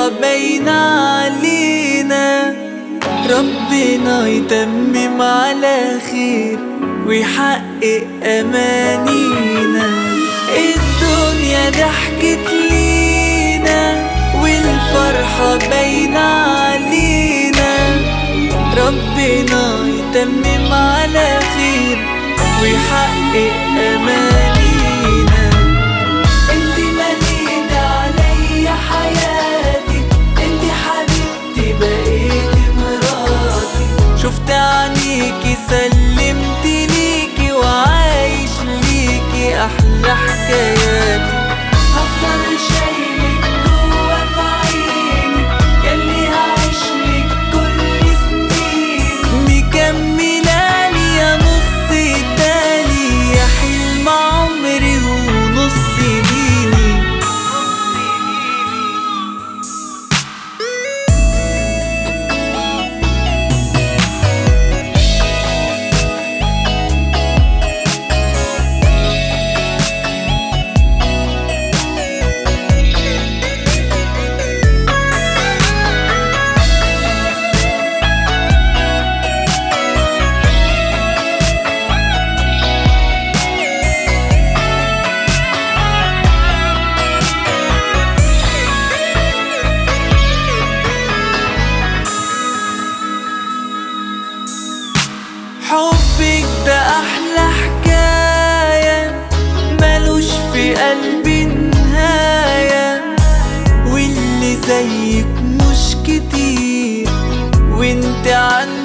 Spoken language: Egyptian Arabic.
والفرحة باينة علينا ربنا يتمم على خير ويحقق أمانينا الدنيا ضحكت لينا والفرحة باينة علينا ربنا يتمم على خير ويحقق أمانينا انت مليت عليا حياتي انت حبيبتي بقيت مراتي شفت عنيكي سلمت ليكي وعايش ليكي احلى حكاياتي هفضل شايلك جوا في عيني ياللي هعيشلك كل سنين مكملاني يا نص التاني يا حلم عمري ونص ديني حبك ده احلى حكاية ملوش في قلبي نهاية واللي زيك مش كتير وانت عندك